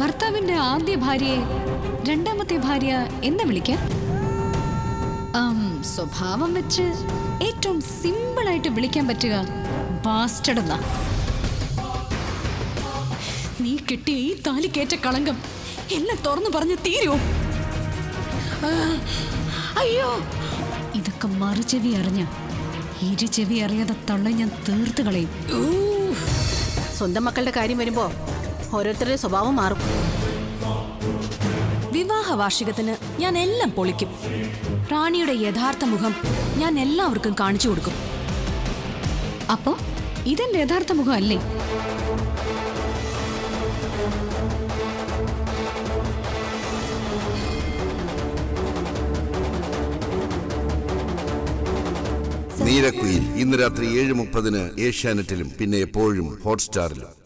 ഭർത്താവിന്റെ ആദ്യ ഭാര്യയെ രണ്ടാമത്തെ ഭാര്യ എന്ന് വിളിക്കാം ആം, സ്വഭാവം വെച്ച് ഏറ്റവും സിമ്പിളായിട്ട് വിളിക്കാൻ പറ്റുക ബാസ്റ്റഡ് എന്നാ നീ കിട്ടിയ ഈ താലിക്കേറ്റ കളങ്കം എല്ലാം തുറന്നു പറഞ്ഞ് തീരുമോ ആ, അയ്യോ ഇതൊക്കെ മറുചെവി അറിഞ്ഞ ഇരുചെവി അറിയാതെ തള്ള ഞാൻ തീർത്ത് കളയും ഊ. സ്വന്തം മക്കളുടെ കാര്യം വരുമ്പോ ഓരോരുത്തരുടെ സ്വഭാവം മാറും വിവാഹ വാർഷികത്തിന് ഞാൻ എല്ലാം പൊളിക്കും റാണിയുടെ യഥാർത്ഥ മുഖം ഞാൻ എല്ലാവർക്കും കാണിച്ചു കൊടുക്കും അപ്പോ ഇതെന്റെ യഥാർത്ഥ മുഖം അല്ലേ നീരക്കുയിൽ ഇന്ന് രാത്രി ഏഴ് മുപ്പതിന് ഏഷ്യാനെറ്റിലും പിന്നെ എപ്പോഴും ഹോട്ട്സ്റ്റാറിലും